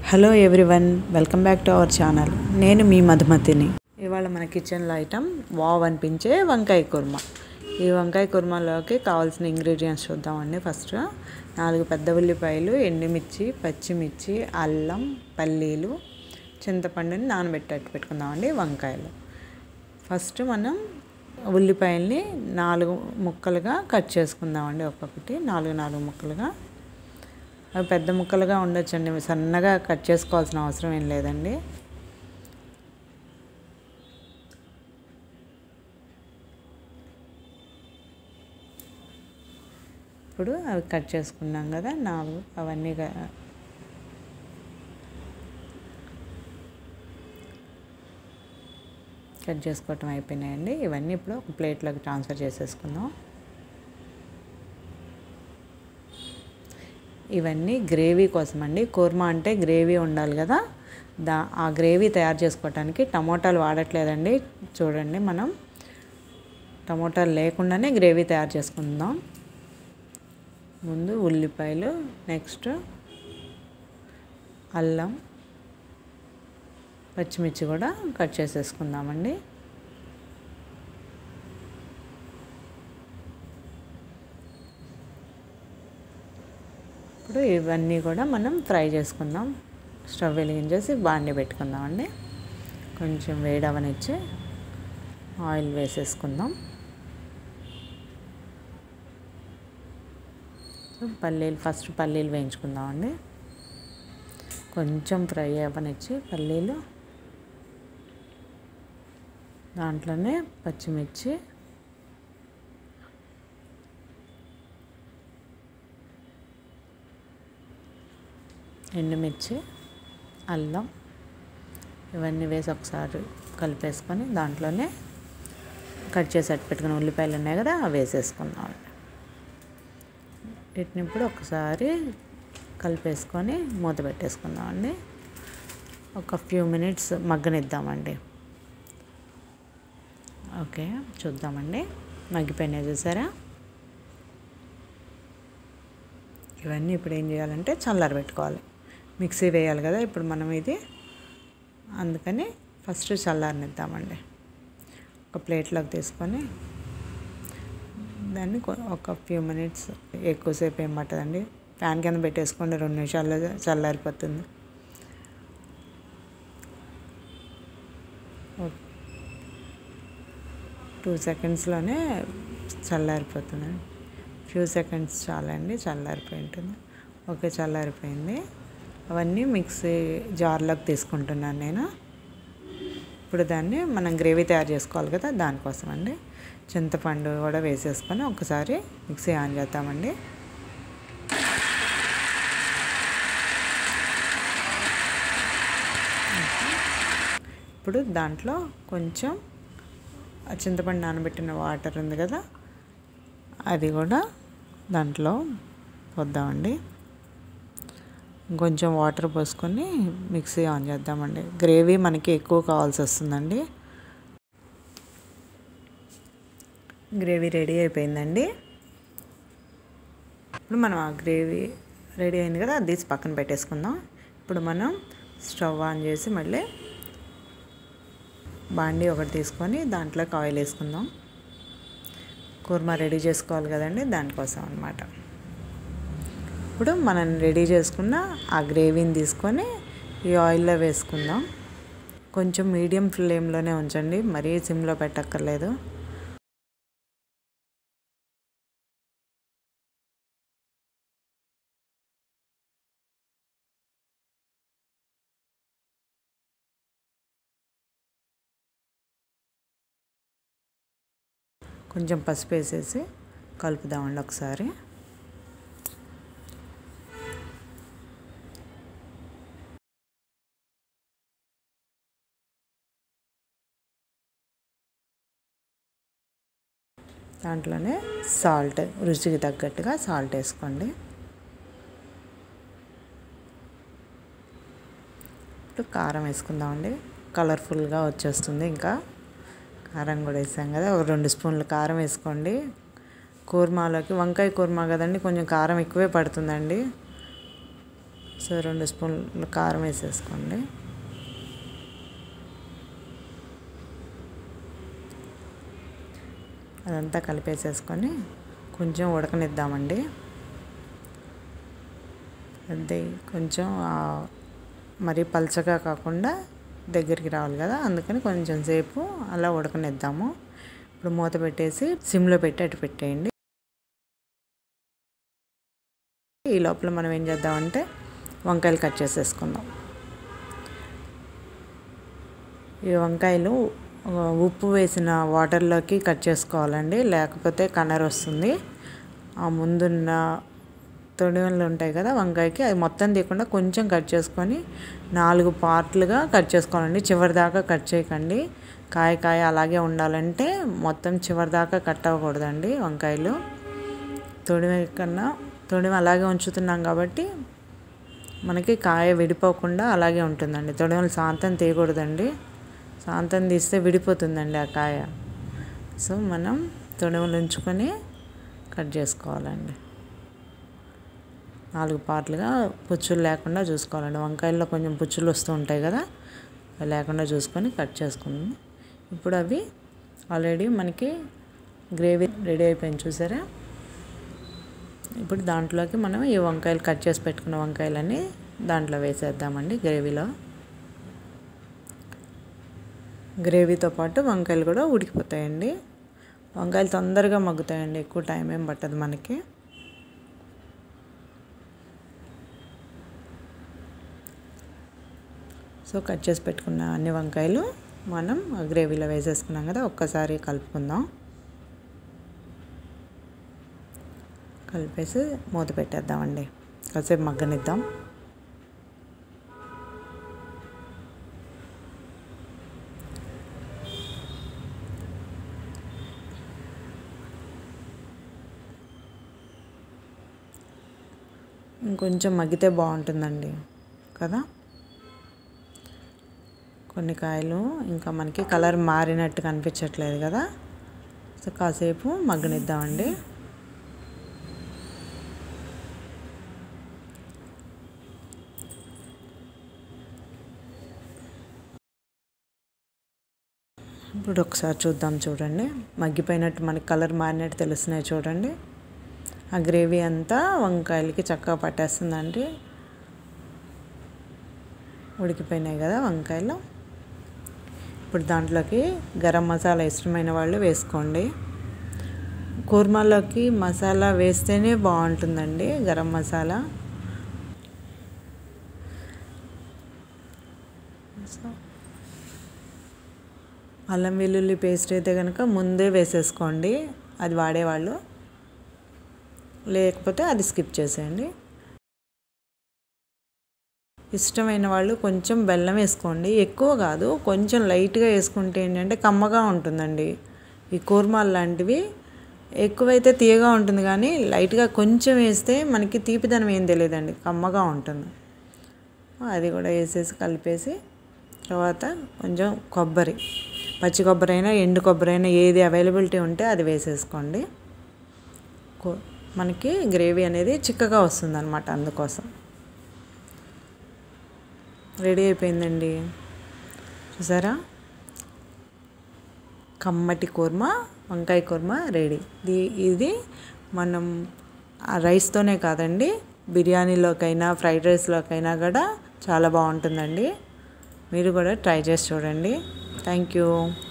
hello everyone welcome back to our channel నేను మీ మధుమతిని ఇవాళ మన కిచెన్లో ఐటమ్ వావ్ అనిపించే వంకాయ కుర్మా ఈ వంకాయ కుర్మాలోకి కావాల్సిన ఇంగ్రీడియంట్స్ చూద్దామండి ఫస్ట్ నాలుగు పెద్ద ఉల్లిపాయలు ఎండుమిర్చి పచ్చిమిర్చి అల్లం పల్లీలు చింతపండుని నానబెట్టేట్టు పెట్టుకుందామండి వంకాయలు ఫస్ట్ మనం ఉల్లిపాయల్ని నాలుగు ముక్కలుగా కట్ చేసుకుందామండి ఒక్కొక్కటి నాలుగు నాలుగు ముక్కలుగా అవి పెద్ద ముక్కలుగా ఉండొచ్చండి సన్నగా కట్ చేసుకోవాల్సిన అవసరం ఏం లేదండి ఇప్పుడు అవి కట్ చేసుకున్నాం కదా నాలుగు అవన్నీ క- కట్ చేసుకోవటం అయిపోయినాయండి ఇవన్నీ ఇప్పుడు ఒక ప్లేట్లోకి ట్రాన్స్ఫర్ చేసేసుకుందాం ఇవన్నీ గ్రేవీ కోసం అండి కుర్మా అంటే గ్రేవీ ఉండాలి కదా దా ఆ గ్రేవీ తయారు చేసుకోవటానికి టమోటాలు వాడట్లేదండి చూడండి మనం టమోటాలు లేకుండానే గ్రేవీ తయారు చేసుకుందాం ముందు ఉల్లిపాయలు నెక్స్ట్ అల్లం పచ్చిమిర్చి కూడా కట్ చేసేసుకుందామండి ఇప్పుడు ఇవన్నీ కూడా మనం ఫ్రై చేసుకుందాం స్టవ్ వెలిగించేసి బాండి పెట్టుకుందామండి కొంచెం వేడవనిచ్చి ఆయిల్ వేసేసుకుందాం పల్లీలు ఫస్ట్ పల్లీలు వేయించుకుందామండి కొంచెం ఫ్రై అవ్వనిచ్చి పల్లీలు దాంట్లోనే పచ్చిమిర్చి ఎండుమిర్చి అల్లం ఇవన్నీ వేసి ఒకసారి కలిపేసుకొని దాంట్లోనే కట్ చేసి అట్టు పెట్టుకున్న ఉల్లిపాయలు ఉన్నాయి కదా అవి వేసేసుకుందాం వీటిని ఇప్పుడు ఒకసారి కలిపేసుకొని మూత పెట్టేసుకుందామండి ఒక ఫ్యూ మినిట్స్ మగ్గనిద్దామండి ఓకే చూద్దామండి మగ్గిపోయినాయి చూసారా ఇవన్నీ ఇప్పుడు ఏం చేయాలంటే చల్లారి పెట్టుకోవాలి మిక్సీ వేయాలి కదా ఇప్పుడు మనం ఇది అందుకని ఫస్ట్ చల్లారనిద్దామండి ఒక ప్లేట్లోకి తీసుకొని దాన్ని కొ- ఒక ఫ్యూ మినిట్స్ ఎక్కువసేపు ఏం పట్టదండి ఫ్యాన్ కింద పెట్టేసుకోండి రెండు నిమిషాల్లో చల్లారిపోతుంది టూ సెకండ్స్లోనే చల్లారిపోతుంది ఫ్యూ సెకండ్స్ చాలండి చల్లారిపోయి ఉంటుంది ఓకే చల్లారిపోయింది అవన్నీ మిక్సీ జార్లోకి తీసుకుంటున్నాను నేను ఇప్పుడు దాన్ని మనం గ్రేవీ తయారు చేసుకోవాలి కదా దానికోసం అండి చింతపండు కూడా వేసేసుకొని ఒకసారి మిక్సీ ఆన్ చేద్దామండి ఇప్పుడు దాంట్లో కొంచెం ఆ చింతపండు నానబెట్టిన వాటర్ ఉంది కదా అది కూడా దాంట్లో పోద్దామండి కొంచెం వాటర్ పోసుకొని మిక్సీ ఆన్ చేద్దామండి గ్రేవీ మనకి ఎక్కువ కావాల్సి వస్తుందండి గ్రేవీ రెడీ అయిపోయిందండి ఇప్పుడు మనం ఆ గ్రేవీ రెడీ అయింది కదా అది తీసి పక్కన పెట్టేసుకుందాం ఇప్పుడు మనం స్టవ్ ఆన్ చేసి మళ్ళీ బాండి ఒకటి తీసుకొని దాంట్లోకి ఆయిల్ వేసుకుందాం కూర్మా రెడీ చేసుకోవాలి కదండి దానికోసం అనమాట ఇప్పుడు మనం రెడీ చేసుకున్న ఆ గ్రేవీని తీసుకొని ఈ ఆయిల్లో వేసుకుందాం కొంచెం మీడియం ఫ్లేమ్లోనే ఉంచండి మరీ సిమ్లో పెట్టక్కర్లేదు కొంచెం పసుపు వేసేసి కలుపుదామండి ఒకసారి దాంట్లోనే సాల్ట్ రుచికి తగ్గట్టుగా సాల్ట్ వేసుకోండి ఇప్పుడు కారం వేసుకుందామండి కలర్ఫుల్గా వచ్చేస్తుంది ఇంకా కారం కూడా వేసాం కదా ఒక రెండు స్పూన్లు కారం వేసుకోండి కూర్మాలోకి వంకాయ కూర్మా కదండి కొంచెం కారం ఎక్కువే పడుతుందండి సో రెండు స్పూన్లు కారం వేసేసుకోండి అదంతా కలిపేసేసుకొని కొంచెం ఉడకనిద్దామండి అంతే కొంచెం మరీ పలచగా కాకుండా దగ్గరికి రావాలి కదా అందుకని కొంచెం సేపు అలా ఉడకనిద్దాము ఇప్పుడు మూత పెట్టేసి సిమ్లో పెట్టి అటు పెట్టేయండి ఈ లోపల మనం ఏం చేద్దామంటే వంకాయలు కట్ చేసేసుకుందాం ఈ వంకాయలు ఉప్పు వేసిన వాటర్లోకి కట్ చేసుకోవాలండి లేకపోతే కనర్ వస్తుంది ఆ ముందున్న తొడిమలు ఉంటాయి కదా వంకాయకి అది మొత్తం తీయకుండా కొంచెం కట్ చేసుకొని నాలుగు పార్ట్లుగా కట్ చేసుకోవాలండి చివరి దాకా కట్ చేయకండి కాయ కాయ అలాగే ఉండాలంటే మొత్తం చివరి దాకా కట్ అవ్వకూడదండి వంకాయలు తొడిమ కన్నా తొడిమ అలాగే ఉంచుతున్నాం కాబట్టి మనకి కాయ విడిపోకుండా అలాగే ఉంటుందండి తొడిమలు శాంతం తీయకూడదండి శాంతం తీస్తే విడిపోతుందండి ఆ కాయ సో మనం తొడిమలు ఉంచుకొని కట్ చేసుకోవాలండి నాలుగు పార్ట్లుగా పుచ్చులు లేకుండా చూసుకోవాలండి వంకాయల్లో కొంచెం పుచ్చులు వస్తూ ఉంటాయి కదా లేకుండా చూసుకొని కట్ చేసుకుందాం ఇప్పుడు అవి ఆల్రెడీ మనకి గ్రేవీ రెడీ అయిపోయింది చూసారా ఇప్పుడు దాంట్లోకి మనం ఈ వంకాయలు కట్ చేసి పెట్టుకున్న వంకాయలన్నీ దాంట్లో వేసేద్దామండి గ్రేవీలో గ్రేవీతో పాటు వంకాయలు కూడా ఉడికిపోతాయండి వంకాయలు తొందరగా మగ్గుతాయండి ఎక్కువ టైం ఏం పట్టదు మనకి సో కట్ చేసి పెట్టుకున్న అన్ని వంకాయలు మనం గ్రేవీలో వేసేసుకున్నాం కదా ఒక్కసారి కలుపుకుందాం కలిపేసి మూత పెట్టేద్దామండి కాసేపు మగ్గనిద్దాం ఇంకొంచెం మగ్గితే బాగుంటుందండి కదా కొన్ని కాయలు ఇంకా మనకి కలర్ మారినట్టు కనిపించట్లేదు కదా సో కాసేపు మగ్గనిద్దామండి ఇప్పుడు ఒకసారి చూద్దాం చూడండి మగ్గిపోయినట్టు మనకి కలర్ మారినట్టు తెలుస్తున్నాయి చూడండి ఆ గ్రేవీ అంతా వంకాయలకి చక్కగా పట్టేస్తుందండి ఉడికిపోయినాయి కదా వంకాయలు ఇప్పుడు దాంట్లోకి గరం మసాలా ఇష్టమైన వాళ్ళు వేసుకోండి కూర్మాలోకి మసాలా వేస్తేనే బాగుంటుందండి గరం మసాలా అల్లం వెల్లుల్లి పేస్ట్ అయితే కనుక ముందే వేసేసుకోండి అది వాడేవాళ్ళు లేకపోతే అది స్కిప్ చేసేయండి ఇష్టమైన వాళ్ళు కొంచెం బెల్లం వేసుకోండి ఎక్కువ కాదు కొంచెం లైట్గా వేసుకుంటే ఏంటంటే కమ్మగా ఉంటుందండి ఈ కూర్మాలు లాంటివి ఎక్కువైతే తీయగా ఉంటుంది కానీ లైట్గా కొంచెం వేస్తే మనకి తీపిదనం ఏం తెలియదండి కమ్మగా ఉంటుంది అది కూడా వేసేసి కలిపేసి తర్వాత కొంచెం కొబ్బరి పచ్చి కొబ్బరి అయినా ఎండు కొబ్బరి అయినా ఏది అవైలబిలిటీ ఉంటే అది వేసేసుకోండి మనకి గ్రేవీ అనేది చిక్కగా వస్తుంది అనమాట అందుకోసం రెడీ అయిపోయిందండి చూసారా కమ్మటి కూర్మ వంకాయ కూర్మ రెడీ ఇది మనం రైస్తోనే కాదండి బిర్యానీలోకైనా ఫ్రైడ్ రైస్లోకైనా కూడా చాలా బాగుంటుందండి మీరు కూడా ట్రై చేసి చూడండి థ్యాంక్ యూ